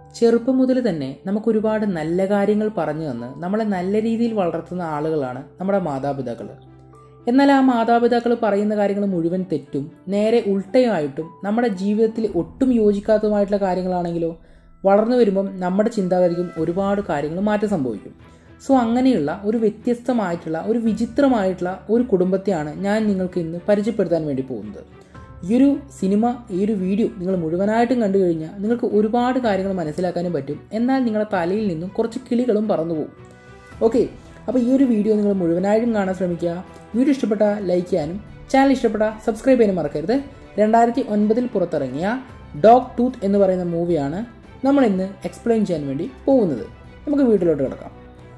ചെറുപ്പം മുതൽ തന്നെ നമുക്ക് ഒരുപാട് നല്ല കാര്യങ്ങൾ പറഞ്ഞു തന്ന് നമ്മളെ നല്ല രീതിയിൽ വളർത്തുന്ന ആളുകളാണ് നമ്മുടെ മാതാപിതാക്കൾ എന്നാൽ ആ മാതാപിതാക്കൾ പറയുന്ന കാര്യങ്ങൾ മുഴുവൻ തെറ്റും നേരെ ഉൾട്ടയായിട്ടും നമ്മുടെ ജീവിതത്തിൽ ഒട്ടും യോജിക്കാത്തതുമായിട്ടുള്ള കാര്യങ്ങളാണെങ്കിലോ വളർന്നു വരുമ്പം നമ്മുടെ ചിന്താഗതിക്കും ഒരുപാട് കാര്യങ്ങൾ മാറ്റം സംഭവിക്കും സോ അങ്ങനെയുള്ള ഒരു വ്യത്യസ്തമായിട്ടുള്ള ഒരു വിചിത്രമായിട്ടുള്ള ഒരു കുടുംബത്തെയാണ് ഞാൻ നിങ്ങൾക്ക് ഇന്ന് പരിചയപ്പെടുത്താൻ വേണ്ടി പോകുന്നത് ഈ ഒരു സിനിമ ഈ ഒരു വീഡിയോ നിങ്ങൾ മുഴുവനായിട്ടും കണ്ടു കഴിഞ്ഞാൽ നിങ്ങൾക്ക് ഒരുപാട് കാര്യങ്ങൾ മനസ്സിലാക്കാനും പറ്റും എന്നാൽ നിങ്ങളുടെ തലയിൽ നിന്നും കുറച്ച് കിളികളും പറന്നു പോകും ഓക്കെ അപ്പോൾ ഈ ഒരു വീഡിയോ നിങ്ങൾ മുഴുവനായിട്ടും കാണാൻ ശ്രമിക്കുക വീഡിയോ ഇഷ്ടപ്പെട്ട ലൈക്ക് ചെയ്യാനും ചാനൽ ഇഷ്ടപ്പെട്ട സബ്സ്ക്രൈബ് ചെയ്യാനും മറക്കരുത് രണ്ടായിരത്തി ഒൻപതിൽ പുറത്തിറങ്ങിയ ഡോഗ് ടൂത്ത് എന്ന് പറയുന്ന മൂവിയാണ് നമ്മൾ ഇന്ന് എക്സ്പ്ലെയിൻ ചെയ്യാൻ വേണ്ടി പോകുന്നത് നമുക്ക് വീട്ടിലോട്ട് കിടക്കാം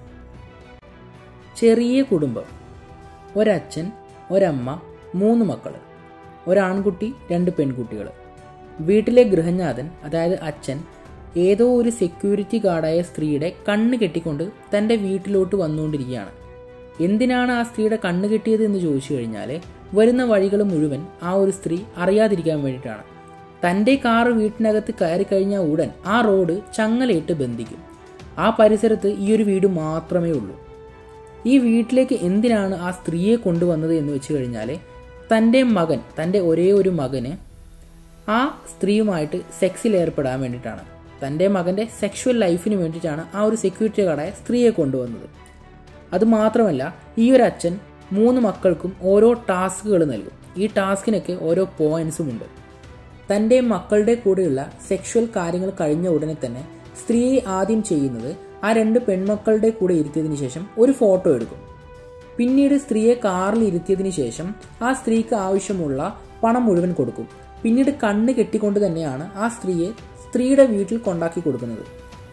ചെറിയ കുടുംബം ഒരച്ഛൻ ഒരമ്മ മൂന്ന് മക്കൾ ഒരാൺകുട്ടി രണ്ട് പെൺകുട്ടികൾ വീട്ടിലെ ഗൃഹനാഥൻ അതായത് അച്ഛൻ ഏതോ ഒരു സെക്യൂരിറ്റി ഗാർഡായ സ്ത്രീയുടെ കണ്ണ് കെട്ടിക്കൊണ്ട് തൻ്റെ വീട്ടിലോട്ട് വന്നുകൊണ്ടിരിക്കുകയാണ് എന്തിനാണ് ആ സ്ത്രീയുടെ കണ്ണ് കെട്ടിയത് എന്ന് ചോദിച്ചു കഴിഞ്ഞാൽ വരുന്ന വഴികൾ മുഴുവൻ ആ ഒരു സ്ത്രീ അറിയാതിരിക്കാൻ വേണ്ടിയിട്ടാണ് തൻ്റെ കാറ് വീട്ടിനകത്ത് കയറി കഴിഞ്ഞാൽ ഉടൻ ആ റോഡ് ചങ്ങലയിട്ട് ബന്ധിക്കും ആ പരിസരത്ത് ഈ ഒരു വീട് മാത്രമേ ഉള്ളൂ ഈ വീട്ടിലേക്ക് എന്തിനാണ് ആ സ്ത്രീയെ കൊണ്ടുവന്നത് എന്ന് വെച്ച് കഴിഞ്ഞാൽ തൻ്റെ മകൻ തൻ്റെ ഒരേ ഒരു മകന് ആ സ്ത്രീയുമായിട്ട് സെക്സിൽ ഏർപ്പെടാൻ വേണ്ടിയിട്ടാണ് തൻ്റെ മകൻ്റെ സെക്ഷുവൽ ലൈഫിന് വേണ്ടിയിട്ടാണ് ആ ഒരു സെക്യൂരിറ്റി ഗാർഡായ സ്ത്രീയെ കൊണ്ടുവന്നത് അതുമാത്രമല്ല ഈ ഒരു അച്ഛൻ മൂന്ന് മക്കൾക്കും ഓരോ ടാസ്കുകൾ നൽകും ഈ ടാസ്കിനൊക്കെ ഓരോ പോയിന്റ്സും ഉണ്ട് തൻ്റെ മക്കളുടെ കൂടെയുള്ള സെക്ഷുവൽ കാര്യങ്ങൾ കഴിഞ്ഞ ഉടനെ തന്നെ സ്ത്രീയെ ആദ്യം ചെയ്യുന്നത് ആ രണ്ട് പെൺമക്കളുടെ കൂടെ ഇരുത്തിയതിനു ശേഷം ഒരു ഫോട്ടോ എടുക്കും പിന്നീട് സ്ത്രീയെ കാറിൽ ഇരുത്തിയതിനു ശേഷം ആ സ്ത്രീക്ക് ആവശ്യമുള്ള പണം മുഴുവൻ കൊടുക്കും പിന്നീട് കണ്ണ് കെട്ടിക്കൊണ്ട് തന്നെയാണ് ആ സ്ത്രീയെ സ്ത്രീയുടെ വീട്ടിൽ കൊണ്ടാക്കി കൊടുക്കുന്നത്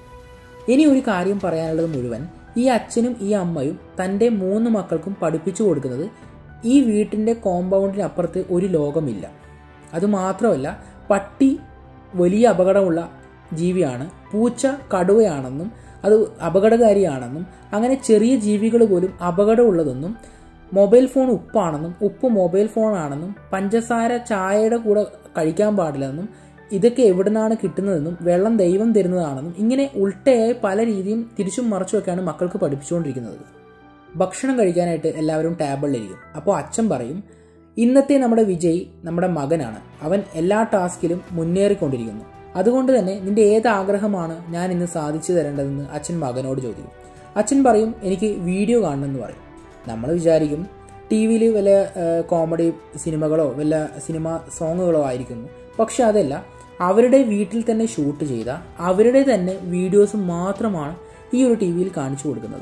ഇനി ഒരു കാര്യം പറയാനുള്ളത് മുഴുവൻ ഈ അച്ഛനും ഈ അമ്മയും തൻ്റെ മൂന്ന് മക്കൾക്കും പഠിപ്പിച്ചു കൊടുക്കുന്നത് ഈ വീട്ടിൻ്റെ കോമ്പൗണ്ടിനപ്പുറത്ത് ഒരു ലോകമില്ല അതുമാത്രമല്ല പട്ടി വലിയ അപകടമുള്ള ജീവിയാണ് പൂച്ച കടുവയാണെന്നും അത് അപകടകാരിയാണെന്നും അങ്ങനെ ചെറിയ ജീവികൾ പോലും അപകടമുള്ളതെന്നും മൊബൈൽ ഫോൺ ഉപ്പാണെന്നും ഉപ്പ് മൊബൈൽ ഫോണാണെന്നും പഞ്ചസാര ചായയുടെ കൂടെ കഴിക്കാൻ പാടില്ലെന്നും ഇതൊക്കെ എവിടെ നിന്നാണ് കിട്ടുന്നതെന്നും വെള്ളം ദൈവം തരുന്നതാണെന്നും ഇങ്ങനെ ഉൾട്ടയായി പല രീതിയും തിരിച്ചും മറിച്ചുമൊക്കെയാണ് മക്കൾക്ക് പഠിപ്പിച്ചുകൊണ്ടിരിക്കുന്നത് ഭക്ഷണം കഴിക്കാനായിട്ട് എല്ലാവരും ടേബിളിലിരിക്കും അപ്പോൾ അച്ഛൻ പറയും ഇന്നത്തെ നമ്മുടെ വിജയ് നമ്മുടെ മകനാണ് അവൻ എല്ലാ ടാസ്കിലും മുന്നേറിക്കൊണ്ടിരിക്കുന്നു അതുകൊണ്ട് തന്നെ നിന്റെ ഏത് ആഗ്രഹമാണ് ഞാൻ ഇന്ന് സാധിച്ചു തരേണ്ടതെന്ന് അച്ഛൻ മകനോട് ചോദിക്കും അച്ഛൻ പറയും എനിക്ക് വീഡിയോ കാണണമെന്ന് പറയും നമ്മൾ വിചാരിക്കും ടി വിയിൽ വല്ല കോമഡി സിനിമകളോ വല്ല സിനിമ സോങ്ങുകളോ ആയിരിക്കുന്നു പക്ഷെ അതല്ല അവരുടെ വീട്ടിൽ തന്നെ ഷൂട്ട് ചെയ്ത അവരുടെ തന്നെ വീഡിയോസ് മാത്രമാണ് ഈ ഒരു ടി വിയിൽ കാണിച്ചു കൊടുക്കുന്നത്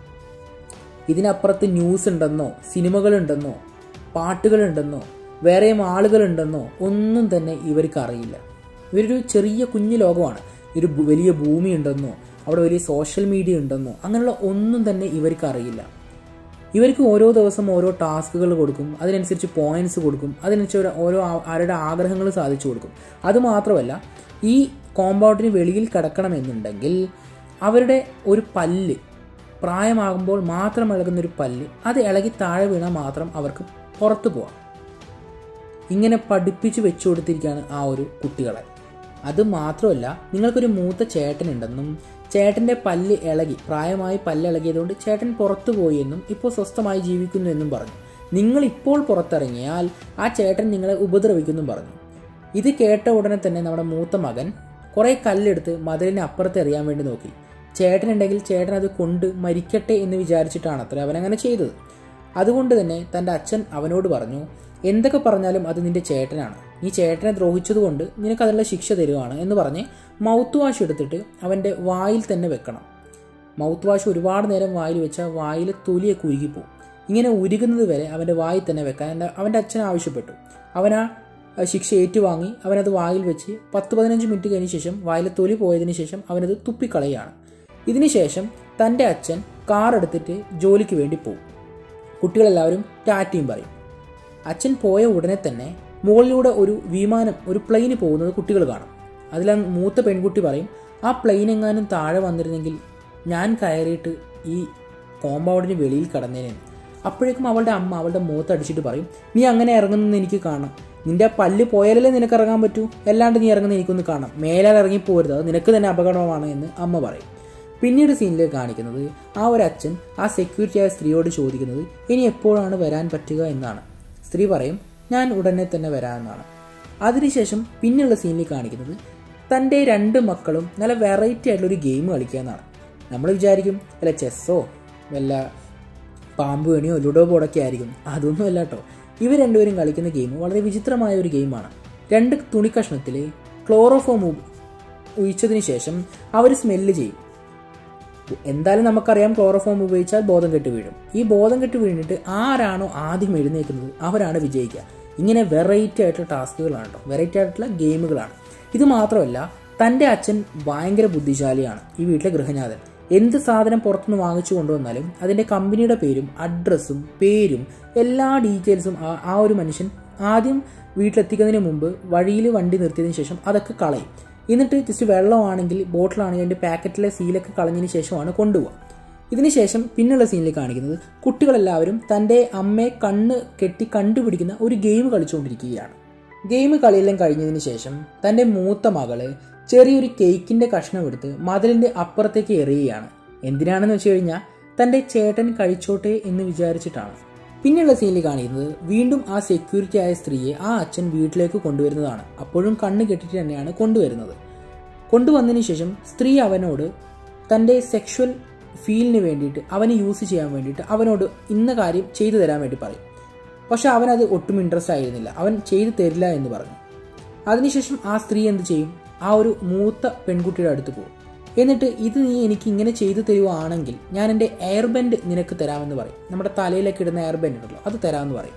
ഇതിനപ്പുറത്ത് ന്യൂസ് ഉണ്ടെന്നോ സിനിമകളുണ്ടെന്നോ പാട്ടുകളുണ്ടെന്നോ വേറെയും ആളുകളുണ്ടെന്നോ ഒന്നും തന്നെ ഇവർക്ക് അറിയില്ല ഇവരൊരു ചെറിയ കുഞ്ഞു ലോകമാണ് ഒരു വലിയ ഭൂമി ഉണ്ടെന്നോ അവിടെ വലിയ സോഷ്യൽ മീഡിയ ഉണ്ടെന്നോ അങ്ങനെയുള്ള ഒന്നും തന്നെ ഇവർക്ക് അറിയില്ല ഇവർക്ക് ഓരോ ദിവസം ഓരോ ടാസ്കുകൾ കൊടുക്കും അതിനനുസരിച്ച് പോയിന്റ്സ് കൊടുക്കും അതിനനുസരിച്ച് ഓരോ ആരുടെ ആഗ്രഹങ്ങൾ സാധിച്ചു കൊടുക്കും അതുമാത്രമല്ല ഈ കോമ്പൗണ്ടിന് വെളിയിൽ കിടക്കണമെന്നുണ്ടെങ്കിൽ അവരുടെ ഒരു പല്ല് പ്രായമാകുമ്പോൾ മാത്രം ഇളകുന്ന ഒരു പല്ല് അത് ഇളകി താഴെ വീണാൽ മാത്രം അവർക്ക് പുറത്തു പോവാം ഇങ്ങനെ പഠിപ്പിച്ച് വെച്ചു കൊടുത്തിരിക്കുകയാണ് ആ ഒരു കുട്ടികളെ അത് മാത്രമല്ല നിങ്ങൾക്കൊരു മൂത്ത ചേട്ടനുണ്ടെന്നും ചേട്ടൻ്റെ പല്ല് ഇളകി പ്രായമായി പല്ല് ഇളകിയതുകൊണ്ട് ചേട്ടൻ പുറത്തു പോയി എന്നും ഇപ്പോൾ സ്വസ്ഥമായി ജീവിക്കുന്നു എന്നും പറഞ്ഞു നിങ്ങൾ ഇപ്പോൾ പുറത്തിറങ്ങിയാൽ ആ ചേട്ടൻ നിങ്ങളെ ഉപദ്രവിക്കുമെന്നും പറഞ്ഞു ഇത് കേട്ട ഉടനെ തന്നെ നമ്മുടെ മൂത്ത മകൻ കുറേ കല്ലെടുത്ത് മതിലിന് അപ്പുറത്ത് എറിയാൻ വേണ്ടി നോക്കി ചേട്ടനുണ്ടെങ്കിൽ ചേട്ടൻ അത് കൊണ്ട് മരിക്കട്ടെ എന്ന് വിചാരിച്ചിട്ടാണ് അത്ര അവൻ അങ്ങനെ ചെയ്തത് അതുകൊണ്ട് തന്നെ തൻ്റെ അച്ഛൻ അവനോട് പറഞ്ഞു എന്തൊക്കെ പറഞ്ഞാലും അത് നിന്റെ ചേട്ടനാണ് നീ ചേട്ടനെ ദ്രോഹിച്ചതുകൊണ്ട് നിനക്ക് അതിനുള്ള ശിക്ഷ തരുവാണ് എന്ന് പറഞ്ഞ് മൗത്ത് വാഷ് എടുത്തിട്ട് അവൻ്റെ വായിൽ തന്നെ വെക്കണം മൗത്ത് വാഷ് ഒരുപാട് നേരം വായിൽ വെച്ചാൽ വായിൽ തൊലിയൊക്കെ ഉരുകിപ്പോവും ഇങ്ങനെ ഉരുകുന്നത് വരെ അവൻ്റെ വായിൽ തന്നെ വെക്കാൻ അവൻ്റെ അച്ഛൻ ആവശ്യപ്പെട്ടു അവൻ ആ ശിക്ഷ ഏറ്റുവാങ്ങി അവനത് വായിൽ വെച്ച് പത്ത് പതിനഞ്ച് മിനിറ്റ് കഴിഞ്ഞ ശേഷം വായിലെ തൊലി പോയതിന് ശേഷം അവനത് തുപ്പിക്കളയാണ് ഇതിനുശേഷം തൻ്റെ അച്ഛൻ കാർ എടുത്തിട്ട് ജോലിക്ക് വേണ്ടി പോകും കുട്ടികളെല്ലാവരും ടാറ്റയും പറയും അച്ഛൻ പോയ ഉടനെ തന്നെ മുകളിലൂടെ ഒരു വിമാനം ഒരു പ്ലെയിന് പോകുന്നത് കുട്ടികൾ കാണും അതിൽ മൂത്ത പെൺകുട്ടി പറയും ആ പ്ലെയിൻ എങ്ങാനും താഴെ വന്നിരുന്നെങ്കിൽ ഞാൻ കയറിയിട്ട് ഈ കോമ്പൗണ്ടിന് വെളിയിൽ കടന്നേനെ അപ്പോഴേക്കും അവളുടെ അമ്മ അവളുടെ മുഖത്ത് അടിച്ചിട്ട് പറയും നീ അങ്ങനെ ഇറങ്ങുന്നെന്ന് എനിക്ക് കാണാം നിന്റെ പല്ല് പോയാലല്ലേ നിനക്ക് ഇറങ്ങാൻ പറ്റൂ അല്ലാണ്ട് നീ ഇറങ്ങുന്ന എനിക്കൊന്ന് കാണാം മേലാൽ ഇറങ്ങി പോരുത് അത് നിനക്ക് തന്നെ അപകടമാണ് എന്ന് അമ്മ പറയും പിന്നീട് സീനിൽ കാണിക്കുന്നത് ആ ഒരു അച്ഛൻ ആ സെക്യൂരിറ്റി ആയ സ്ത്രീയോട് ചോദിക്കുന്നത് ഇനി എപ്പോഴാണ് വരാൻ പറ്റുക എന്നാണ് സ്ത്രീ പറയും ഞാൻ ഉടനെ തന്നെ വരാമെന്നാണ് അതിനുശേഷം പിന്നെയുള്ള സീനിൽ കാണിക്കുന്നത് തൻ്റെ രണ്ട് മക്കളും നല്ല വെറൈറ്റി ആയിട്ടുള്ള ഒരു ഗെയിം കളിക്കുക എന്നാണ് നമ്മൾ വിചാരിക്കും വല്ല ചെസ്സോ വല്ല പാമ്പ് വേണിയോ ലുഡോ ബോർഡൊക്കെ ആയിരിക്കും അതൊന്നും അല്ല കേട്ടോ ഇവർ രണ്ടുപേരും കളിക്കുന്ന ഗെയിം വളരെ വിചിത്രമായ ഒരു ഗെയിമാണ് രണ്ട് തുണിക്കഷ്ണത്തിൽ ക്ലോറോഫോം ഒഴിച്ചതിന് ശേഷം അവർ സ്മെല്ല് ചെയ്യും എന്തായാലും നമുക്കറിയാം ക്ലോറോഫോം ഉപയോഗിച്ചാൽ ബോധം കെട്ട് വീഴും ഈ ബോധം കെട്ട് വീണിട്ട് ആരാണോ ആദ്യം എഴുന്നേക്കുന്നത് അവരാണ് വിജയിക്കുക ഇങ്ങനെ വെറൈറ്റി ആയിട്ടുള്ള ടാസ്കുകളാണ് കേട്ടോ വെറൈറ്റി ആയിട്ടുള്ള ഗെയിമുകളാണ് ഇത് മാത്രമല്ല തൻ്റെ അച്ഛൻ ഭയങ്കര ബുദ്ധിശാലിയാണ് ഈ വീട്ടിലെ ഗൃഹനാഥൻ എന്ത് സാധനം പുറത്തുനിന്ന് വാങ്ങിച്ചു കൊണ്ടുവന്നാലും അതിൻ്റെ കമ്പനിയുടെ പേരും അഡ്രസ്സും പേരും എല്ലാ ഡീറ്റെയിൽസും ആ ആ ഒരു മനുഷ്യൻ ആദ്യം വീട്ടിലെത്തിക്കുന്നതിന് മുമ്പ് വഴിയിൽ വണ്ടി നിർത്തിയതിന് ശേഷം അതൊക്കെ കളയും എന്നിട്ട് ജസ്റ്റ് വെള്ളമാണെങ്കിൽ ബോട്ടിലാണെങ്കിൽ അതിൻ്റെ പാക്കറ്റിലെ സീലൊക്കെ കളഞ്ഞതിന് ശേഷമാണ് കൊണ്ടുപോകുക ഇതിനുശേഷം പിന്നുള്ള സീനിൽ കാണിക്കുന്നത് കുട്ടികളെല്ലാവരും തൻ്റെ അമ്മയെ കണ്ണ് കെട്ടി കണ്ടുപിടിക്കുന്ന ഒരു ഗെയിം കളിച്ചുകൊണ്ടിരിക്കുകയാണ് ഗെയിം കളിയെല്ലാം കഴിഞ്ഞതിന് ശേഷം തൻ്റെ മൂത്ത മകള് ചെറിയൊരു കേക്കിൻ്റെ കഷ്ണം എടുത്ത് മതിലിൻ്റെ അപ്പുറത്തേക്ക് എറിയുകയാണ് എന്തിനാണെന്ന് വെച്ച് കഴിഞ്ഞാൽ തൻ്റെ ചേട്ടൻ കഴിച്ചോട്ടെ എന്ന് വിചാരിച്ചിട്ടാണ് പിന്നെയുള്ള സീനിൽ കാണിക്കുന്നത് വീണ്ടും ആ സെക്യൂരിറ്റി ആയ സ്ത്രീയെ ആ അച്ഛൻ വീട്ടിലേക്ക് കൊണ്ടുവരുന്നതാണ് അപ്പോഴും കണ്ണ് കെട്ടിട്ട് തന്നെയാണ് കൊണ്ടുവരുന്നത് കൊണ്ടുവന്നതിന് ശേഷം സ്ത്രീ അവനോട് തൻ്റെ സെക്ഷൽ ഫീലിന് വേണ്ടിയിട്ട് അവന് യൂസ് ചെയ്യാൻ വേണ്ടിയിട്ട് അവനോട് ഇന്ന കാര്യം ചെയ്തു തരാൻ വേണ്ടി പറയും പക്ഷെ അവനത് ഒട്ടും ഇൻട്രസ്റ്റ് ആയിരുന്നില്ല അവൻ ചെയ്തു തരില്ല എന്ന് പറഞ്ഞു അതിനുശേഷം ആ സ്ത്രീ എന്ത് ചെയ്യും ആ ഒരു മൂത്ത പെൺകുട്ടിയുടെ അടുത്ത് പോകും എന്നിട്ട് ഇത് നീ എനിക്ക് ഇങ്ങനെ ചെയ്തു തരുവാണെങ്കിൽ ഞാൻ എൻ്റെ എയർ ബെൻഡ് നിനക്ക് തരാമെന്ന് പറയും നമ്മുടെ തലയിലൊക്കെ ഇടുന്ന എയർ ബെൻഡ് ഉണ്ടല്ലോ അത് തരാമെന്ന് പറയും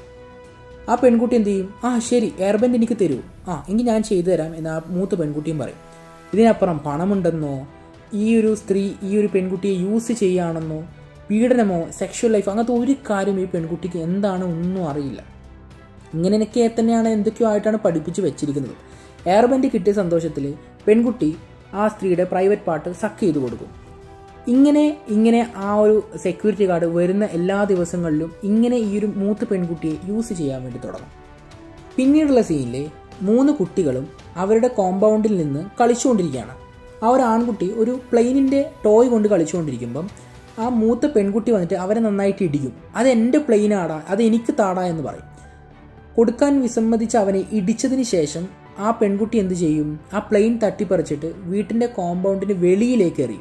ആ പെൺകുട്ടി എന്ത് ചെയ്യും ആ ശരി എയർ ബെൻഡ് എനിക്ക് തരൂ ആ എങ്കിൽ ഞാൻ ചെയ്തു തരാം എന്ന് ആ മൂത്ത പെൺകുട്ടിയും പറയും ഇതിനപ്പുറം പണമുണ്ടെന്നോ ഈ ഒരു സ്ത്രീ ഈ ഒരു പെൺകുട്ടിയെ യൂസ് ചെയ്യുകയാണെന്നോ പീഡനമോ സെക്ഷൽ ലൈഫ് അങ്ങനത്തെ ഒരു കാര്യം ഈ പെൺകുട്ടിക്ക് എന്താണ് ഒന്നും അറിയില്ല ഇങ്ങനെയൊക്കെ തന്നെയാണ് എന്തൊക്കെയോ ആയിട്ടാണ് പഠിപ്പിച്ച് വെച്ചിരിക്കുന്നത് എയർ ബെൻഡ് കിട്ടിയ സന്തോഷത്തിൽ പെൺകുട്ടി ആ സ്ത്രീയുടെ പ്രൈവറ്റ് പാർട്ട് സക്ക് ചെയ്ത് കൊടുക്കും ഇങ്ങനെ ഇങ്ങനെ ആ ഒരു സെക്യൂരിറ്റി ഗാർഡ് വരുന്ന എല്ലാ ദിവസങ്ങളിലും ഇങ്ങനെ ഈ ഒരു മൂത്ത പെൺകുട്ടിയെ യൂസ് ചെയ്യാൻ വേണ്ടി തുടങ്ങും പിന്നീടുള്ള സീനിൽ മൂന്ന് കുട്ടികളും അവരുടെ കോമ്പൗണ്ടിൽ നിന്ന് കളിച്ചുകൊണ്ടിരിക്കുകയാണ് ആ ഒരു ആൺകുട്ടി ഒരു പ്ലെയിനിൻ്റെ ടോയ് കൊണ്ട് കളിച്ചുകൊണ്ടിരിക്കുമ്പം ആ മൂത്ത പെൺകുട്ടി വന്നിട്ട് അവരെ നന്നായിട്ട് ഇടിക്കും അത് എൻ്റെ പ്ലെയിനാടാ അത് എനിക്ക് താടാ എന്ന് പറയും കൊടുക്കാൻ വിസമ്മതിച്ച് അവനെ ഇടിച്ചതിന് ശേഷം ആ പെൺകുട്ടി എന്ത് ചെയ്യും ആ പ്ലെയിൻ തട്ടിപ്പറിച്ചിട്ട് വീട്ടിൻ്റെ കോമ്പൗണ്ടിന് വെളിയിലേക്ക് എറിയും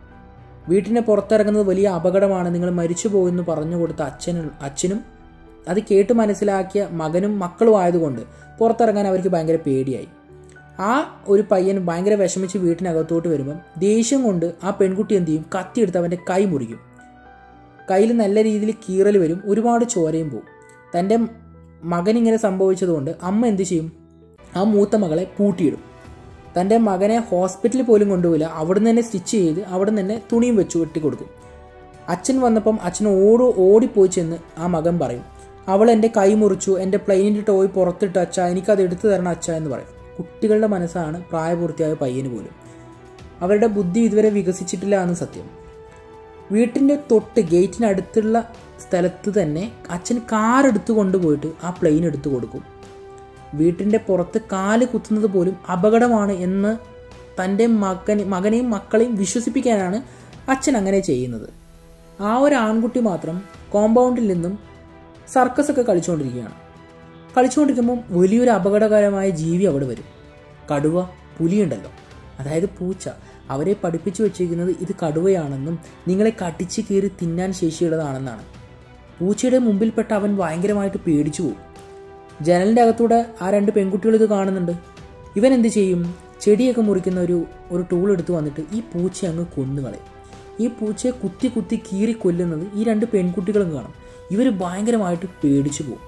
വീട്ടിനെ പുറത്തിറങ്ങുന്നത് വലിയ അപകടമാണ് നിങ്ങൾ മരിച്ചു പോകുമെന്ന് പറഞ്ഞു കൊടുത്ത അച്ഛനും അച്ഛനും അത് കേട്ട് മനസ്സിലാക്കിയ മകനും മക്കളും ആയതുകൊണ്ട് പുറത്തിറങ്ങാൻ അവർക്ക് ഭയങ്കര പേടിയായി ആ ഒരു പയ്യൻ ഭയങ്കര വിഷമിച്ച് വീട്ടിനകത്തോട്ട് വരുമ്പം ദേഷ്യം കൊണ്ട് ആ പെൺകുട്ടി എന്ത് ചെയ്യും കത്തിയെടുത്ത് അവൻ്റെ കൈ മുറിക്കും കയ്യിൽ നല്ല രീതിയിൽ കീറൽ വരും ഒരുപാട് ചോരയും പോവും തൻ്റെ മകൻ ഇങ്ങനെ സംഭവിച്ചതുകൊണ്ട് അമ്മ എന്ത് ചെയ്യും ആ മൂത്ത മകളെ പൂട്ടിയിടും തൻ്റെ മകനെ ഹോസ്പിറ്റലിൽ പോലും കൊണ്ടുപോയില്ല അവിടുന്ന് തന്നെ സ്റ്റിച്ച് ചെയ്ത് അവിടുന്ന് തന്നെ തുണിയും വെച്ച് വെട്ടി കൊടുക്കും അച്ഛൻ വന്നപ്പം അച്ഛൻ ഓടോ ഓടിപ്പോയി ചെന്ന് ആ മകൻ പറയും അവൾ എൻ്റെ കൈ മുറിച്ചു എൻ്റെ പ്ലെയിനിൻ്റെ ടോയ് പുറത്തിട്ട് അച്ഛ എനിക്കത് എടുത്തു തരണം അച്ഛ എന്ന് പറയും കുട്ടികളുടെ മനസ്സാണ് പ്രായപൂർത്തിയായ പയ്യന് പോലും അവരുടെ ബുദ്ധി ഇതുവരെ വികസിച്ചിട്ടില്ല എന്ന് സത്യം വീട്ടിൻ്റെ തൊട്ട് ഗേറ്റിനടുത്തുള്ള സ്ഥലത്ത് തന്നെ അച്ഛൻ കാർ എടുത്തു കൊണ്ടുപോയിട്ട് ആ പ്ലെയിൻ എടുത്തു കൊടുക്കും വീട്ടിൻ്റെ പുറത്ത് കാല് കുത്തുന്നത് പോലും അപകടമാണ് എന്ന് തൻ്റെ മകൻ മകനെയും മക്കളെയും വിശ്വസിപ്പിക്കാനാണ് അച്ഛൻ അങ്ങനെ ചെയ്യുന്നത് ആ ഒരു ആൺകുട്ടി മാത്രം കോമ്പൗണ്ടിൽ നിന്നും സർക്കസ് ഒക്കെ കളിച്ചുകൊണ്ടിരിക്കുകയാണ് കളിച്ചുകൊണ്ടിരിക്കുമ്പം വലിയൊരു അപകടകരമായ ജീവി അവിടെ വരും കടുവ പുലിയുണ്ടല്ലോ അതായത് പൂച്ച അവരെ പഠിപ്പിച്ചു വെച്ചിരിക്കുന്നത് ഇത് കടുവയാണെന്നും നിങ്ങളെ കടിച്ച് കീറി തിന്നാൻ ശേഷിയുള്ളതാണെന്നാണ് പൂച്ചയുടെ മുമ്പിൽപ്പെട്ട അവൻ ഭയങ്കരമായിട്ട് പേടിച്ചു പോകും ജനലിൻ്റെ അകത്തൂടെ ആ രണ്ട് പെൺകുട്ടികൾ ഇത് കാണുന്നുണ്ട് ഇവൻ എന്ത് ചെയ്യും ചെടിയൊക്കെ മുറിക്കുന്ന ഒരു ഒരു ടൂൾ എടുത്ത് വന്നിട്ട് ഈ പൂച്ച അങ്ങ് കൊന്നുകളയും ഈ പൂച്ചയെ കുത്തി കുത്തി കീറി കൊല്ലുന്നത് ഈ രണ്ട് പെൺകുട്ടികളും കാണും ഇവർ ഭയങ്കരമായിട്ട് പേടിച്ചു പോകും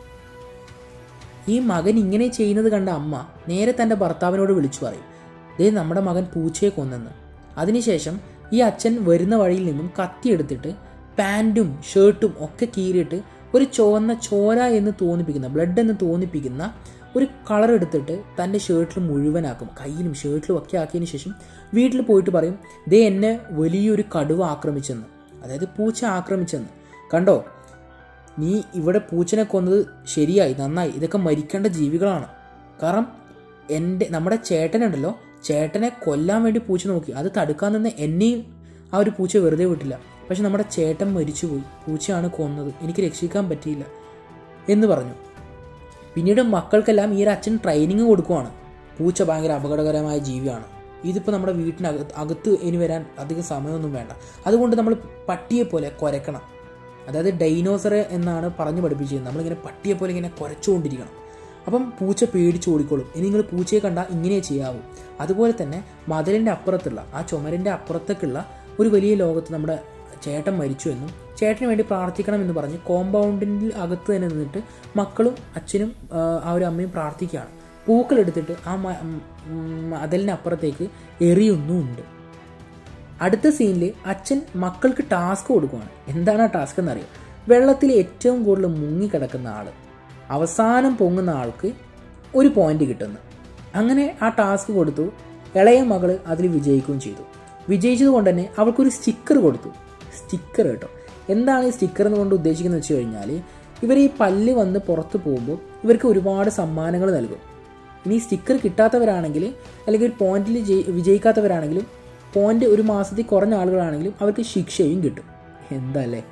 ഈ മകൻ ഇങ്ങനെ ചെയ്യുന്നത് കണ്ട അമ്മ നേരെ തൻ്റെ ഭർത്താവിനോട് വിളിച്ചു പറയും ദേ നമ്മുടെ മകൻ പൂച്ചയെ കൊന്നെന്ന് അതിനുശേഷം ഈ അച്ഛൻ വരുന്ന വഴിയിൽ നിന്നും കത്തിയെടുത്തിട്ട് പാൻറ്റും ഷർട്ടും ഒക്കെ കീറിയിട്ട് ഒരു ചുവന്ന ചോര എന്ന് തോന്നിപ്പിക്കുന്ന ബ്ലഡ് എന്ന് തോന്നിപ്പിക്കുന്ന ഒരു കളർ എടുത്തിട്ട് തൻ്റെ ഷർട്ടിൽ മുഴുവനാക്കും കയ്യിലും ഷർട്ടിലും ഒക്കെ ആക്കിയതിന് ശേഷം വീട്ടിൽ പോയിട്ട് പറയും ദേ എന്നെ വലിയൊരു കടുവ ആക്രമിച്ചെന്ന് അതായത് പൂച്ച ആക്രമിച്ചെന്ന് കണ്ടോ നീ ഇവിടെ പൂച്ചനെ കൊന്നത് ശരിയായി നന്നായി ഇതൊക്കെ മരിക്കേണ്ട ജീവികളാണ് കാരണം എൻ്റെ നമ്മുടെ ചേട്ടനുണ്ടല്ലോ ചേട്ടനെ കൊല്ലാൻ വേണ്ടി പൂച്ച നോക്കി അത് തടുക്കാൻ നിന്ന് എന്നെയും ആ ഒരു പൂച്ച വെറുതെ വിട്ടില്ല പക്ഷെ നമ്മുടെ ചേട്ടൻ മരിച്ചുപോയി പൂച്ചയാണ് കൊന്നത് എനിക്ക് രക്ഷിക്കാൻ പറ്റിയില്ല എന്ന് പറഞ്ഞു പിന്നീട് മക്കൾക്കെല്ലാം ഈ ഒരു അച്ഛൻ ട്രെയിനിങ് കൊടുക്കുവാണ് പൂച്ച ഭയങ്കര അപകടകരമായ ജീവിയാണ് ഇതിപ്പോൾ നമ്മുടെ വീട്ടിനകത്ത് അകത്ത് ഇനി വരാൻ അധികം സമയമൊന്നും വേണ്ട അതുകൊണ്ട് നമ്മൾ പട്ടിയെ പോലെ കുരക്കണം അതായത് ഡൈനോസർ എന്നാണ് പറഞ്ഞു പഠിപ്പിച്ചത് നമ്മളിങ്ങനെ പട്ടിയെ പോലെ ഇങ്ങനെ കുരച്ചുകൊണ്ടിരിക്കണം അപ്പം പൂച്ച പേടിച്ച് ഓടിക്കോളും ഇനി നിങ്ങൾ പൂച്ചയെ കണ്ടാൽ ഇങ്ങനെ ചെയ്യാവൂ അതുപോലെ തന്നെ മതിലിൻ്റെ അപ്പുറത്തുള്ള ആ ചുമരിൻ്റെ അപ്പുറത്തേക്കുള്ള ഒരു വലിയ ലോകത്ത് നമ്മുടെ ചേട്ടൻ മരിച്ചു എന്നും ചേട്ടന് വേണ്ടി പ്രാർത്ഥിക്കണം എന്ന് പറഞ്ഞ് കോമ്പൗണ്ടിൻ്റെ അകത്ത് തന്നെ നിന്നിട്ട് മക്കളും അച്ഛനും ആ, ആ ഒരു അമ്മയും പ്രാർത്ഥിക്കുകയാണ് പൂക്കൾ എടുത്തിട്ട് ആ മ- ഉം, മതിലിനപ്പുറത്തേക്ക് എറിയൊന്നുമുണ്ട് അടുത്ത സീനിൽ അച്ഛൻ മക്കൾക്ക് ടാസ്ക് കൊടുക്കുകയാണ് എന്താണ് ആ ടാസ്ക് എന്നറിയാം വെള്ളത്തിൽ ഏറ്റവും കൂടുതൽ മുങ്ങിക്കിടക്കുന്ന ആൾ അവസാനം പൊങ്ങുന്ന ആൾക്ക് ഒരു പോയിന്റ് കിട്ടുന്നു അങ്ങനെ ആ ടാസ്ക് കൊടുത്തു ഇളയ മകൾ അതിൽ വിജയിക്കുകയും ചെയ്തു വിജയിച്ചത് കൊണ്ട് തന്നെ അവൾക്കൊരു സ്റ്റിക്കർ കൊടുത്തു സ്റ്റിക്കർ കേട്ടോ എന്താണ് ഈ സ്റ്റിക്കർ എന്നുകൊണ്ട് ഉദ്ദേശിക്കുന്നത് വെച്ച് കഴിഞ്ഞാൽ ഇവർ ഈ പല്ല് വന്ന് പുറത്ത് പോകുമ്പോൾ ഇവർക്ക് ഒരുപാട് സമ്മാനങ്ങൾ നൽകും ഇനി സ്റ്റിക്കർ കിട്ടാത്തവരാണെങ്കിൽ അല്ലെങ്കിൽ ഒരു പോയിന്റിൽ വിജയിക്കാത്തവരാണെങ്കിലും പോയിന്റ് ഒരു മാസത്തിൽ കുറഞ്ഞ ആളുകളാണെങ്കിലും അവർക്ക് ശിക്ഷയും കിട്ടും എന്താ അല്ലേ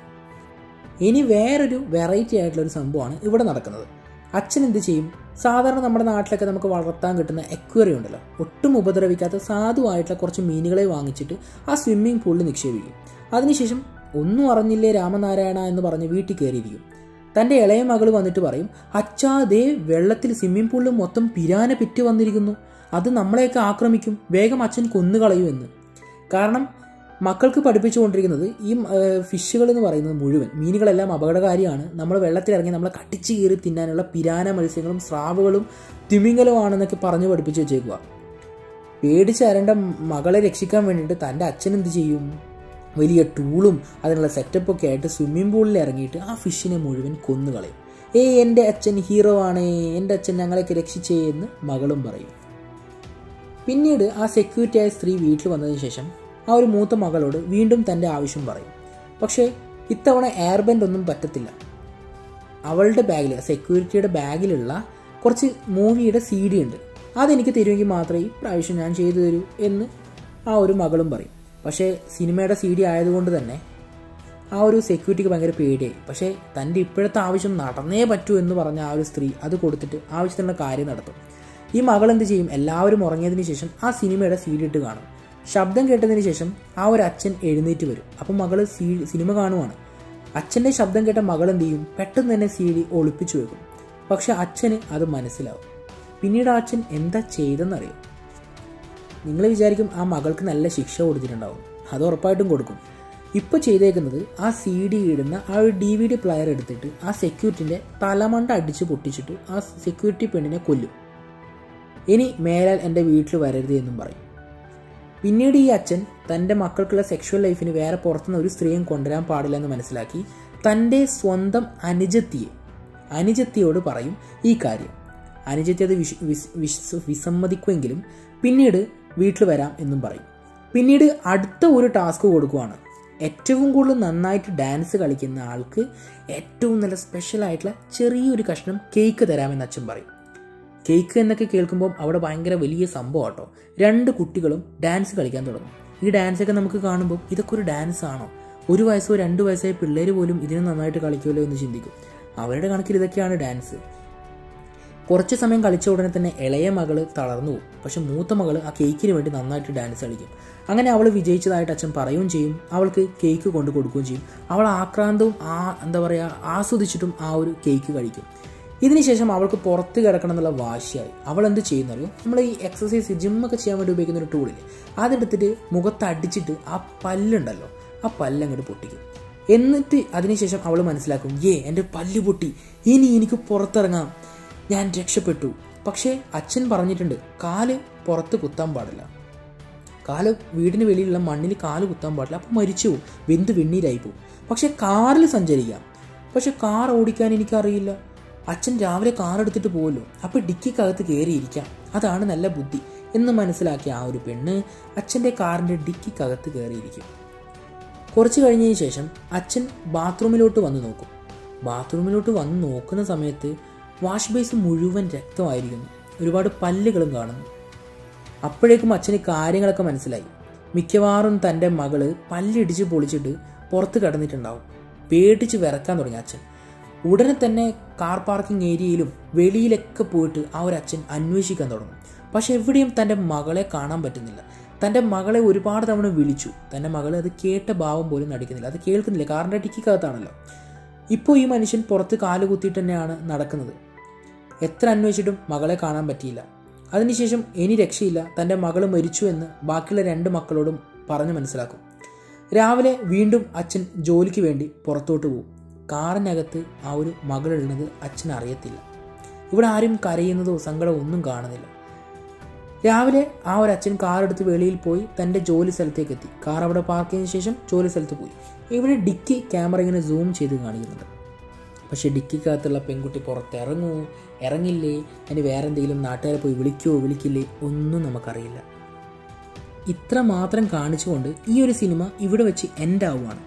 ഇനി വേറൊരു വെറൈറ്റി ആയിട്ടുള്ള ഒരു സംഭവമാണ് ഇവിടെ നടക്കുന്നത് അച്ഛൻ എന്ത് ചെയ്യും സാധാരണ നമ്മുടെ നാട്ടിലൊക്കെ നമുക്ക് വളർത്താൻ കിട്ടുന്ന എക്വറി ഉണ്ടല്ലോ ഒട്ടും ഉപദ്രവിക്കാത്ത സാധുവായിട്ടുള്ള കുറച്ച് മീനുകളെ വാങ്ങിച്ചിട്ട് ആ സ്വിമ്മിംഗ് പൂളിൽ നിക്ഷേപിക്കും അതിനുശേഷം ഒന്നും അറിഞ്ഞില്ലേ രാമനാരായണ എന്ന് പറഞ്ഞ് വീട്ടിൽ കയറിയിരിക്കും തൻ്റെ ഇളയ മകൾ വന്നിട്ട് പറയും അച്ഛാ ദേ വെള്ളത്തിൽ സ്വിമ്മിംഗ് പൂളിൽ മൊത്തം പിരാന പെറ്റ് വന്നിരിക്കുന്നു അത് നമ്മളെയൊക്കെ ആക്രമിക്കും വേഗം അച്ഛൻ കൊന്നുകളയൂ എന്ന് കാരണം മക്കൾക്ക് പഠിപ്പിച്ചുകൊണ്ടിരിക്കുന്നത് ഈ ഫിഷുകൾ എന്ന് പറയുന്നത് മുഴുവൻ മീനുകളെല്ലാം അപകടകാരിയാണ് നമ്മൾ വെള്ളത്തിലിറങ്ങി നമ്മളെ കടിച്ചു കീറി തിന്നാനുള്ള പിരാന മത്സ്യങ്ങളും സ്രാവുകളും തിമിംഗലമാണെന്നൊക്കെ പറഞ്ഞ് പഠിപ്പിച്ച് വെച്ചേക്കുക പേടിച്ചരണ്ട മകളെ രക്ഷിക്കാൻ വേണ്ടിയിട്ട് തൻ്റെ അച്ഛൻ എന്ത് ചെയ്യും വലിയ ടൂളും അതിനുള്ള സെറ്റപ്പൊക്കെ ആയിട്ട് സ്വിമ്മിംഗ് പൂളിൽ ഇറങ്ങിയിട്ട് ആ ഫിഷിനെ മുഴുവൻ കൊന്നുകളയും ഏയ് എൻ്റെ അച്ഛൻ ഹീറോ ആണേ എൻ്റെ അച്ഛൻ ഞങ്ങളെയൊക്കെ രക്ഷിച്ചേ എന്ന് മകളും പറയും പിന്നീട് ആ സെക്യൂരിറ്റി ആയ സ്ത്രീ വീട്ടിൽ വന്നതിന് ശേഷം ആ ഒരു മൂത്ത മകളോട് വീണ്ടും തൻ്റെ ആവശ്യം പറയും പക്ഷേ ഇത്തവണ എയർ ബെൻഡ് ഒന്നും പറ്റത്തില്ല അവളുടെ ബാഗിൽ സെക്യൂരിറ്റിയുടെ ബാഗിലുള്ള കുറച്ച് മൂവിയുടെ സി ഡി ഉണ്ട് അതെനിക്ക് തരുമെങ്കിൽ മാത്രമേ ഈ പ്രാവശ്യം ഞാൻ ചെയ്തു തരൂ എന്ന് ആ ഒരു മകളും പറയും പക്ഷേ സിനിമയുടെ സി ഡി ആയതുകൊണ്ട് തന്നെ ആ ഒരു സെക്യൂരിറ്റിക്ക് ഭയങ്കര പേടിയായി പക്ഷേ തൻ്റെ ഇപ്പോഴത്തെ ആവശ്യം നടന്നേ പറ്റൂ എന്ന് പറഞ്ഞ ആ ഒരു സ്ത്രീ അത് കൊടുത്തിട്ട് ആവശ്യത്തിനുള്ള കാര്യം നടത്തും ഈ മകൾ എന്ത് ചെയ്യും എല്ലാവരും ഉറങ്ങിയതിന് ശേഷം ആ സിനിമയുടെ സി ഡി ഇട്ട് കാണും ശബ്ദം കേട്ടതിന് ശേഷം ആ ഒരു അച്ഛൻ എഴുന്നേറ്റ് വരും അപ്പം മകൾ സി സിനിമ കാണുവാണ് അച്ഛൻ്റെ ശബ്ദം കേട്ട മകൾ എന്ത് ചെയ്യും പെട്ടെന്ന് തന്നെ സി ഡി ഒളിപ്പിച്ചു വെക്കും പക്ഷെ അച്ഛന് അത് മനസ്സിലാവും പിന്നീട് ആ അച്ഛൻ എന്താ ചെയ്തെന്നറിയും നിങ്ങൾ വിചാരിക്കും ആ മകൾക്ക് നല്ല ശിക്ഷ കൊടുത്തിട്ടുണ്ടാവും അത് ഉറപ്പായിട്ടും കൊടുക്കും ഇപ്പോൾ ചെയ്തേക്കുന്നത് ആ സി ഡി ഇടുന്ന ആ ഒരു ഡി വി ഡി പ്ലെയർ എടുത്തിട്ട് ആ സെക്യൂരിറ്റിൻ്റെ തലമണ്ട അടിച്ച് പൊട്ടിച്ചിട്ട് ആ സെക്യൂരിറ്റി പെണ്ണിനെ കൊല്ലും ഇനി മേലാൽ എൻ്റെ വീട്ടിൽ വരരുത് എന്നും പറയും പിന്നീട് ഈ അച്ഛൻ തൻ്റെ മക്കൾക്കുള്ള സെക്ഷുവൽ ലൈഫിന് വേറെ പുറത്തുനിന്ന് ഒരു സ്ത്രീയും കൊണ്ടുവരാൻ പാടില്ല എന്ന് മനസ്സിലാക്കി തൻ്റെ സ്വന്തം അനുജത്തിയെ അനുജത്തിയോട് പറയും ഈ കാര്യം അനുജത്തി അത് വിശ് വിസ് വിസ് വിസമ്മതിക്കുമെങ്കിലും പിന്നീട് വീട്ടിൽ വരാം എന്നും പറയും പിന്നീട് അടുത്ത ഒരു ടാസ്ക് കൊടുക്കുവാണ് ഏറ്റവും കൂടുതൽ നന്നായിട്ട് ഡാൻസ് കളിക്കുന്ന ആൾക്ക് ഏറ്റവും നല്ല സ്പെഷ്യൽ ആയിട്ടുള്ള ചെറിയൊരു കഷ്ണം കേക്ക് തരാമെന്ന് അച്ഛൻ പറയും കേക്ക് എന്നൊക്കെ കേൾക്കുമ്പോൾ അവിടെ ഭയങ്കര വലിയ സംഭവം കേട്ടോ രണ്ട് കുട്ടികളും ഡാൻസ് കളിക്കാൻ തുടങ്ങും ഈ ഡാൻസൊക്കെ നമുക്ക് കാണുമ്പോൾ ഇതൊക്കെ ഒരു ഡാൻസ് ആണോ ഒരു വയസ്സോ രണ്ട് വയസ്സായ പിള്ളേർ പോലും ഇതിന് നന്നായിട്ട് കളിക്കുമല്ലോ എന്ന് ചിന്തിക്കും അവരുടെ കണക്കിൽ ഇതൊക്കെയാണ് ഡാൻസ് കുറച്ച് സമയം കളിച്ച ഉടനെ തന്നെ ഇളയ മകള് തളർന്നു പോകും പക്ഷെ മൂത്ത മകള് ആ കേക്കിന് വേണ്ടി നന്നായിട്ട് ഡാൻസ് കളിക്കും അങ്ങനെ അവൾ വിജയിച്ചതായിട്ട് അച്ഛൻ പറയുകയും ചെയ്യും അവൾക്ക് കേക്ക് കൊണ്ട് കൊടുക്കുകയും ചെയ്യും അവൾ ആക്രാന്തവും ആ എന്താ പറയുക ആസ്വദിച്ചിട്ടും ആ ഒരു കേക്ക് കഴിക്കും ഇതിനുശേഷം അവൾക്ക് പുറത്ത് കിടക്കണം എന്നുള്ള വാശിയായി അവൾ എന്ത് ചെയ്യുന്നറിയോ നമ്മൾ ഈ എക്സസൈസ് ജിമ്മൊക്കെ ചെയ്യാൻ വേണ്ടി ഉപയോഗിക്കുന്ന ഒരു ടൂളില്ലേ അതെടുത്തിട്ട് മുഖത്ത് അടിച്ചിട്ട് ആ പല്ലുണ്ടല്ലോ ആ പല്ലങ്ങോട്ട് പൊട്ടിക്കും എന്നിട്ട് അതിനുശേഷം അവൾ മനസ്സിലാക്കും ഏ എൻ്റെ പല്ല് പൊട്ടി ഇനി എനിക്ക് പുറത്തിറങ്ങാം ഞാൻ രക്ഷപ്പെട്ടു പക്ഷേ അച്ഛൻ പറഞ്ഞിട്ടുണ്ട് കാല് പുറത്ത് കുത്താൻ പാടില്ല കാല് വീടിന് വെളിയിലുള്ള മണ്ണിൽ കാല് കുത്താൻ പാടില്ല അപ്പം മരിച്ചു പോകും വെന്ത് വെണ്ണീരായി പോകും പക്ഷെ കാറിൽ സഞ്ചരിക്കാം പക്ഷെ കാർ ഓടിക്കാൻ എനിക്കറിയില്ല അച്ഛൻ രാവിലെ കാർ എടുത്തിട്ട് പോകുമല്ലോ അപ്പോൾ ഡിക്കിക്കകത്ത് കയറിയിരിക്കാം അതാണ് നല്ല ബുദ്ധി എന്ന് മനസ്സിലാക്കിയ ആ ഒരു പെണ്ണ് അച്ഛൻ്റെ കാറിൻ്റെ ഡിക്കിക്കകത്ത് കയറിയിരിക്കും കുറച്ച് കഴിഞ്ഞതിന് ശേഷം അച്ഛൻ ബാത്റൂമിലോട്ട് വന്ന് നോക്കും ബാത്റൂമിലോട്ട് വന്ന് നോക്കുന്ന സമയത്ത് വാഷ് ബേസ് മുഴുവൻ രക്തമായിരിക്കുന്നു ഒരുപാട് പല്ലുകളും കാണുന്നു അപ്പോഴേക്കും അച്ഛന് കാര്യങ്ങളൊക്കെ മനസ്സിലായി മിക്കവാറും തൻ്റെ മകള് പല്ലിടിച്ച് പൊളിച്ചിട്ട് പുറത്ത് കിടന്നിട്ടുണ്ടാവും പേടിച്ച് വിറക്കാൻ തുടങ്ങി അച്ഛൻ ഉടനെ തന്നെ കാർ പാർക്കിംഗ് ഏരിയയിലും വെളിയിലൊക്കെ പോയിട്ട് ആ ഒരു അച്ഛൻ അന്വേഷിക്കാൻ തുടങ്ങും പക്ഷെ എവിടെയും തൻ്റെ മകളെ കാണാൻ പറ്റുന്നില്ല തൻ്റെ മകളെ ഒരുപാട് തവണ വിളിച്ചു തൻ്റെ മകൾ അത് കേട്ട ഭാവം പോലും നടിക്കുന്നില്ല അത് കേൾക്കുന്നില്ല കാറിൻ്റെ ടിക്കിക്കകത്താണല്ലോ ഇപ്പോൾ ഈ മനുഷ്യൻ പുറത്ത് കാല് കുത്തിയിട്ട് തന്നെയാണ് നടക്കുന്നത് എത്ര അന്വേഷിച്ചിട്ടും മകളെ കാണാൻ പറ്റിയില്ല അതിനുശേഷം ഇനി രക്ഷയില്ല തൻ്റെ മകൾ മരിച്ചു എന്ന് ബാക്കിയുള്ള രണ്ട് മക്കളോടും പറഞ്ഞു മനസ്സിലാക്കും രാവിലെ വീണ്ടും അച്ഛൻ ജോലിക്ക് വേണ്ടി പുറത്തോട്ട് പോകും കാറിനകത്ത് ആ ഒരു മകളുള്ളത് അച്ഛൻ അറിയത്തില്ല ഇവിടെ ആരും കരയുന്നതോ സങ്കടമോ ഒന്നും കാണുന്നില്ല രാവിലെ ആ ഒരു അച്ഛൻ കാർ എടുത്ത് വെളിയിൽ പോയി തൻ്റെ ജോലി സ്ഥലത്തേക്ക് എത്തി കാർ അവിടെ പാർക്ക് ചെയ്തതിനു ശേഷം ജോലി സ്ഥലത്ത് പോയി ഇവിടെ ഡിക്കി ക്യാമറ ഇങ്ങനെ സൂം ചെയ്ത് കാണിക്കുന്നുണ്ട് പക്ഷേ ഡിക്കിക്കകത്തുള്ള പെൺകുട്ടി പുറത്തിറങ്ങുമോ ഇറങ്ങില്ലേ അതിന് വേറെ എന്തെങ്കിലും നാട്ടുകാരെ പോയി വിളിക്കുമോ വിളിക്കില്ലേ ഒന്നും നമുക്കറിയില്ല ഇത്ര മാത്രം കാണിച്ചുകൊണ്ട് ഈ ഒരു സിനിമ ഇവിടെ വെച്ച് എൻഡ് ആവുകയാണ്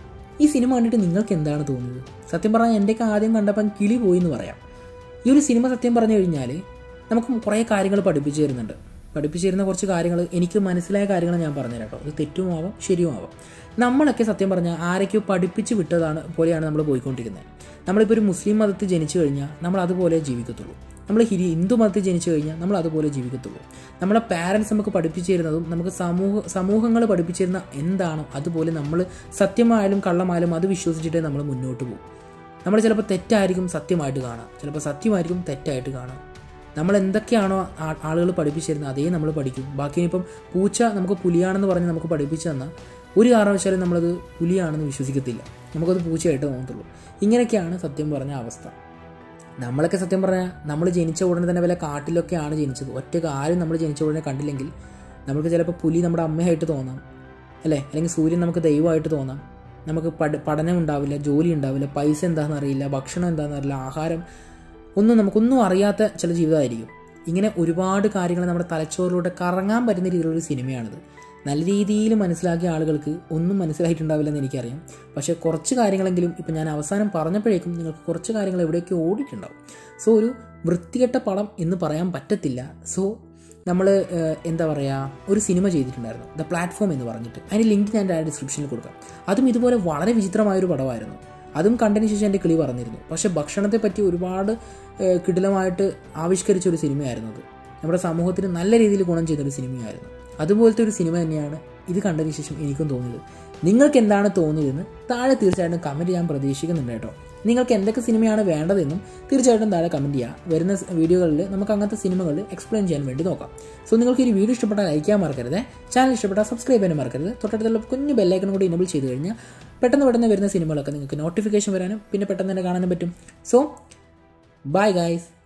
ഈ സിനിമ കണ്ടിട്ട് നിങ്ങൾക്ക് എന്താണ് തോന്നുന്നത് സത്യം പറഞ്ഞാൽ എൻ്റെയൊക്കെ ആദ്യം കണ്ടപ്പം കിളി പോയി എന്ന് പറയാം ഈ ഒരു സിനിമ സത്യം പറഞ്ഞു കഴിഞ്ഞാൽ നമുക്ക് കുറേ കാര്യങ്ങൾ പഠിപ്പിച്ചു തരുന്നുണ്ട് പഠിപ്പിച്ചു തരുന്ന കുറച്ച് കാര്യങ്ങൾ എനിക്ക് മനസ്സിലായ കാര്യങ്ങൾ ഞാൻ പറഞ്ഞുതരാം കേട്ടോ ഇത് തെറ്റുമാവാം ശരിയുമാവാം നമ്മളൊക്കെ സത്യം പറഞ്ഞാൽ ആരൊക്കെയോ പഠിപ്പിച്ച് വിട്ടതാണ് പോലെയാണ് നമ്മൾ പോയിക്കൊണ്ടിരിക്കുന്നത് നമ്മളിപ്പോൾ ഒരു മുസ്ലിം മതത്തിൽ ജനിച്ചു കഴിഞ്ഞാൽ നമ്മൾ അതുപോലെ ജീവിക്കത്തുള്ളൂ നമ്മൾ ഹിരി ഹിന്ദു മതത്തിൽ ജനിച്ചു കഴിഞ്ഞാൽ നമ്മൾ അതുപോലെ ജീവിക്കത്തുള്ളൂ നമ്മളെ പാരൻസ് നമുക്ക് പഠിപ്പിച്ചു തരുന്നതും നമുക്ക് സമൂഹ സമൂഹങ്ങൾ പഠിപ്പിച്ചു തരുന്ന എന്താണോ അതുപോലെ നമ്മൾ സത്യമായാലും കള്ളമായാലും അത് വിശ്വസിച്ചിട്ടേ നമ്മൾ മുന്നോട്ട് പോകും നമ്മൾ ചിലപ്പോൾ തെറ്റായിരിക്കും സത്യമായിട്ട് കാണാം ചിലപ്പോൾ സത്യമായിരിക്കും തെറ്റായിട്ട് കാണാം നമ്മൾ എന്തൊക്കെയാണോ ആളുകൾ പഠിപ്പിച്ചു തരുന്നത് അതേ നമ്മൾ പഠിക്കും ബാക്കി ഇനിയിപ്പം പൂച്ച നമുക്ക് പുലിയാണെന്ന് പറഞ്ഞ് നമുക്ക് പഠിപ്പിച്ചു തന്നാൽ ഒരു കാരണവശാലും നമ്മളത് പുലിയാണെന്ന് വിശ്വസിക്കത്തില്ല നമുക്കത് പൂച്ചയായിട്ട് തോന്നത്തുള്ളൂ ഇങ്ങനെയൊക്കെയാണ് സത്യം പറഞ്ഞ അവസ്ഥ നമ്മളൊക്കെ സത്യം പറഞ്ഞാൽ നമ്മൾ ജനിച്ച ഉടനെ തന്നെ വല്ല കാട്ടിലൊക്കെയാണ് ജനിച്ചത് ഒറ്റയ്ക്ക് ആരും നമ്മൾ ജനിച്ച ഉടനെ കണ്ടില്ലെങ്കിൽ നമുക്ക് ചിലപ്പോൾ പുലി നമ്മുടെ അമ്മയായിട്ട് തോന്നാം അല്ലേ അല്ലെങ്കിൽ സൂര്യൻ നമുക്ക് ദൈവമായിട്ട് തോന്നാം നമുക്ക് പഠ പഠനം ഉണ്ടാവില്ല ജോലി ഉണ്ടാവില്ല പൈസ എന്താണെന്ന് അറിയില്ല ഭക്ഷണം എന്താണെന്ന് അറിയില്ല ആഹാരം ഒന്നും നമുക്കൊന്നും അറിയാത്ത ചില ജീവിതമായിരിക്കും ഇങ്ങനെ ഒരുപാട് കാര്യങ്ങൾ നമ്മുടെ തലച്ചോറിലൂടെ കറങ്ങാൻ പറ്റുന്ന രീതിയിലുള്ള സിനിമയാണിത് നല്ല രീതിയിൽ മനസ്സിലാക്കിയ ആളുകൾക്ക് ഒന്നും മനസ്സിലായിട്ടുണ്ടാവില്ലെന്ന് എനിക്കറിയാം പക്ഷേ കുറച്ച് കാര്യങ്ങളെങ്കിലും ഇപ്പം ഞാൻ അവസാനം പറഞ്ഞപ്പോഴേക്കും നിങ്ങൾക്ക് കുറച്ച് കാര്യങ്ങൾ എവിടെയൊക്കെ ഓടിയിട്ടുണ്ടാവും സോ ഒരു വൃത്തികെട്ട പടം എന്ന് പറയാൻ പറ്റത്തില്ല സോ നമ്മൾ എന്താ പറയുക ഒരു സിനിമ ചെയ്തിട്ടുണ്ടായിരുന്നു ദ പ്ലാറ്റ്ഫോം എന്ന് പറഞ്ഞിട്ട് അതിൻ്റെ ലിങ്ക് ഞാൻ ഡിസ്ക്രിപ്ഷനിൽ കൊടുക്കാം അതും ഇതുപോലെ വളരെ വിചിത്രമായൊരു പടമായിരുന്നു അതും കണ്ടതിന് ശേഷം എൻ്റെ കിളി പറഞ്ഞിരുന്നു പക്ഷേ ഭക്ഷണത്തെ പറ്റി ഒരുപാട് കിടിലമായിട്ട് ആവിഷ്കരിച്ച ഒരു സിനിമയായിരുന്നു അത് നമ്മുടെ സമൂഹത്തിന് നല്ല രീതിയിൽ ഗുണം ചെയ്തൊരു സിനിമയായിരുന്നു അതുപോലത്തെ ഒരു സിനിമ തന്നെയാണ് ഇത് കണ്ടതിന് ശേഷം എനിക്കും തോന്നിയത് നിങ്ങൾക്ക് എന്താണ് തോന്നിയതെന്ന് താഴെ തീർച്ചയായിട്ടും കമൻറ്റ് ചെയ്യാൻ പ്രതീക്ഷിക്കുന്നുണ്ട് കേട്ടോ നിങ്ങൾക്ക് എന്തൊക്കെ സിനിമയാണ് വേണ്ടതെന്നും തീർച്ചയായിട്ടും താഴെ കമൻറ്റ് ചെയ്യുക വരുന്ന വീഡിയോകളിൽ നമുക്ക് അങ്ങനത്തെ സിനിമകൾ എക്സ്പ്ലെയിൻ ചെയ്യാൻ വേണ്ടി നോക്കാം സോ നിങ്ങൾക്ക് ഈ വീഡിയോ ഇഷ്ടപ്പെട്ടാൽ ലൈക്ക് ചെയ്യാൻ മറക്കരുത് ചാനൽ ഇഷ്ടപ്പെട്ടാൽ സബ്സ്ക്രൈബ് ചെയ്യാൻ മറക്കരുത് തൊട്ടടുത്തുള്ള കുഞ്ഞു ബെല്ലൈക്കൺ കൂടി ഇനബിൾ ചെയ്ത് കഴിഞ്ഞാൽ പെട്ടെന്ന് പെട്ടെന്ന് വരുന്ന സിനിമകളൊക്കെ നിങ്ങൾക്ക് നോട്ടിഫിക്കേഷൻ വരാനും പിന്നെ പെട്ടെന്ന് തന്നെ കാണാനും പറ്റും സോ ബൈ ഗൈസ്